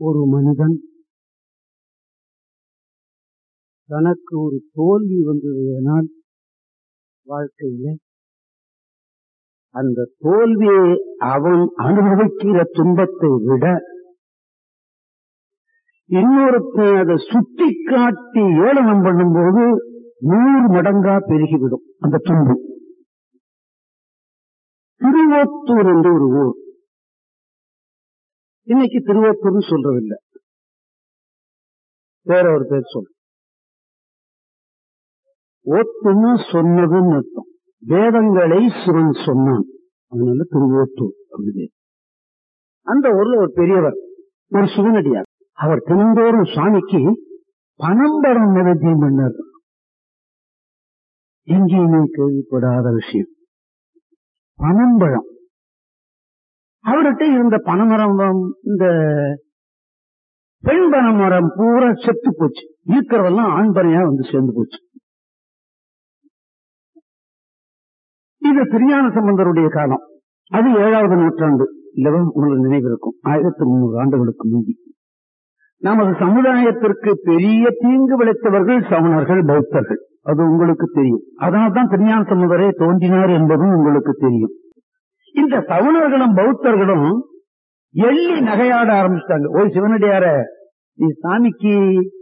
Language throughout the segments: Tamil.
ஒரு மனிதன் தனக்கு ஒரு தோல்வி வந்ததுனால் வாழ்க்கையில அந்த தோல்வியை அவன் அனுபவிக்கிற துன்பத்தை விட இன்னொருத்தன் அதை சுட்டி காட்டி ஏளனம் பண்ணும்போது நூறு மடங்கா பெருகிவிடும் அந்த துன்பம் திருவோத்தூர் என்று ஒரு ஊர் இன்னைக்கு திருவோத்தூர்னு சொல்றதில்லை வேற ஒரு பேர் சொல்ற ஓத்துன்னு சொன்னதுன்னு அர்த்தம் வேதங்களை சிவன் சொன்னான் அதனால திருவோத்தூர் அப்படி அந்த ஊர்ல ஒரு பெரியவர் ஒரு சிவனடியார் அவர் தினந்தோறும் சுவாமிக்கு பனம்பரம் நிவேத்தியம் பண்ணார் எங்கேயுமே கேள்விப்படாத விஷயம் பனம்பழம் அவர்கிட்ட இருந்த பனமரம் இந்த பெண் பனமரம் பூரா செத்து போச்சு இருக்கிறதெல்லாம் ஆண் பனையா வந்து சேர்ந்து போச்சு இது திருஞான சம்பந்தருடைய காலம் அது ஏழாவது நூற்றாண்டு இல்லவா உங்களுக்கு நினைவிருக்கும் ஆயிரத்தி முன்னூறு ஆண்டுகளுக்கு முந்தி நமது சமுதாயத்திற்கு பெரிய தீங்கு விளைத்தவர்கள் சமணர்கள் பௌத்தர்கள் அது உங்களுக்கு தெரியும் அதனால்தான் திருஞான சம்பந்தரே தோன்றினார் என்பதும் உங்களுக்கு தெரியும் இந்த சவணர்களும் பௌத்தர்களும் எள்ளி நகையாட ஆரம்பிச்சிட்டாங்க ஒரு சிவனடியார நீ சாமிக்கு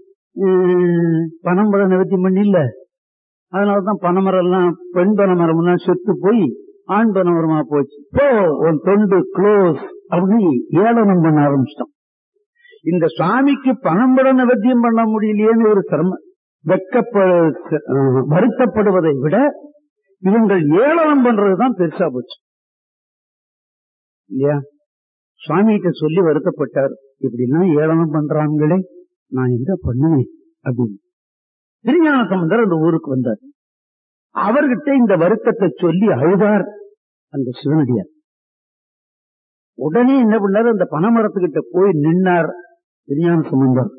பணம் பழம் நிவர்த்தி பண்ணி இல்ல அதனாலதான் பனைமரம் எல்லாம் பெண் பனைமரம் எல்லாம் செத்து போய் ஆண் பனைமரமா போச்சு போ உன் தொண்டு க்ளோஸ் அப்படின்னு ஏளனம் பண்ண ஆரம்பிச்சிட்டோம் இந்த சுவாமிக்கு பணம் படம் நிவர்த்தியம் பண்ண முடியலையேன்னு ஒரு சிரம வெக்கப்ப வருத்தப்படுவதை விட இவங்கள் ஏளனம் பண்றதுதான் பெருசா போச்சு இல்லையா சுவாமிகிட்ட சொல்லி வருத்தப்பட்டார் இப்படிலாம் ஏளனம் பண்றாங்களே நான் என்ன பண்ணுவேன் அப்படின்னு திருஞான சம்பந்தர் அந்த ஊருக்கு வந்தார் அவர்கிட்ட இந்த வருத்தத்தை சொல்லி அழுதார் அந்த சிவனடியார் உடனே என்ன பண்ணார் அந்த பனைமரத்துக்கிட்ட போய் நின்னார் திருஞான சம்பந்தர்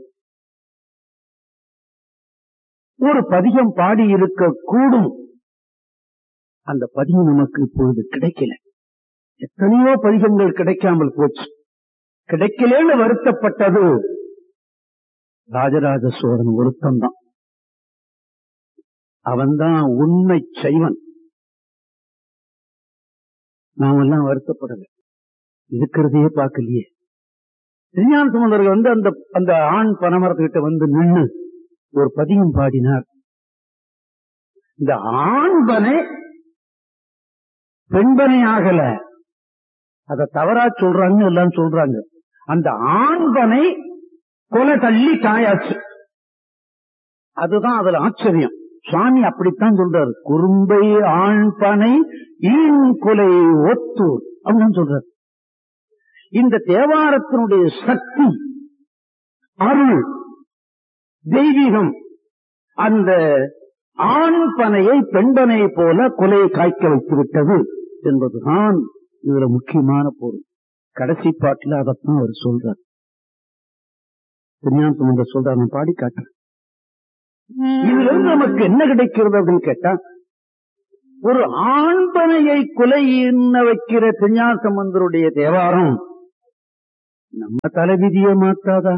ஒரு பதிகம் பாடி இருக்க கூடும் அந்த பதிகம் நமக்கு இப்பொழுது கிடைக்கல எத்தனையோ பதிகங்கள் கிடைக்காமல் போச்சு கிடைக்கலன்னு வருத்தப்பட்டது ராஜராஜ சோழன் ஒருத்தந்தான் அவன்தான் உண்மை செய்வன் நாமெல்லாம் வருத்தப்படல இருக்கிறதையே பார்க்கலையே திருஞான சம்பந்தர்கள் வந்து அந்த அந்த ஆண் பனமரத்துக்கிட்ட வந்து நின்று ஒரு பதியம் பாடினார் இந்த ஆண்பனை பெண்பனை ஆகல அத தவறா சொல்றாங்க எல்லாம் சொல்றாங்க அந்த ஆண்பனை கொலை தள்ளி காயாச்சு அதுதான் அதுல ஆச்சரியம் சுவாமி அப்படித்தான் சொல்றாரு குறும்பை ஆண்பனை ஈன் கொலை ஒத்தூர் அப்படின்னு சொல்றாரு இந்த தேவாரத்தினுடைய சக்தி அருள் தெய்வீகம் அந்த ஆண் பனையை பெண்பனை போல கொலையை காய்க்க வைத்து விட்டது என்பதுதான் இதுல முக்கியமான பொருள் கடைசி பாட்டில் அதைத்தான் அவர் சொல்றார் திருஞான சொல்றார் நான் பாடி காட்டுறேன் இதுல இருந்து நமக்கு என்ன கிடைக்கிறது அப்படின்னு கேட்டா ஒரு ஆண்பனையை கொலை என்ன வைக்கிற திருஞான சம்பந்தருடைய தேவாரம் நம்ம தலைவிதியை மாத்தாதா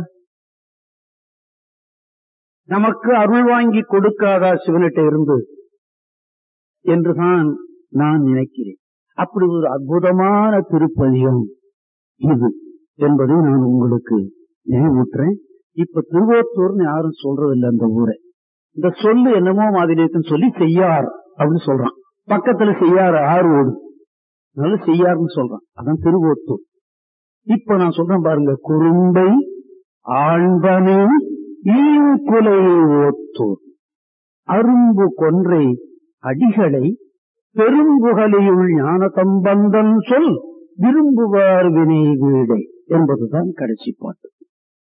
நமக்கு அருள் வாங்கி கொடுக்காதா சிவனிட்ட இருந்து என்றுதான் நான் நினைக்கிறேன் அப்படி ஒரு அற்புதமான திருப்பதியம் இது என்பதை நான் உங்களுக்கு நினைவூட்டுறேன் இப்ப திருவோத்தூர்னு யாரும் சொல்றதில்லை அந்த ஊரை இந்த சொல்லு என்னமோ மாதிரி சொல்லி செய்யார் அப்படின்னு சொல்றான் பக்கத்துல செய்யார் ஆறு ஓடும் அதனால செய்யார்னு சொல்றான் அதான் திருவோத்தூர் இப்ப நான் சொல்றேன் பாருங்க குறும்பை ஆண்பனை ஈங்குலை ஓத்தூர் அரும்பு கொன்றை அடிகளை பெரும்புகலையுள் ஞான சம்பந்தன் சொல் விரும்புவார் வினை வீடை என்பதுதான் கடைசி பாட்டு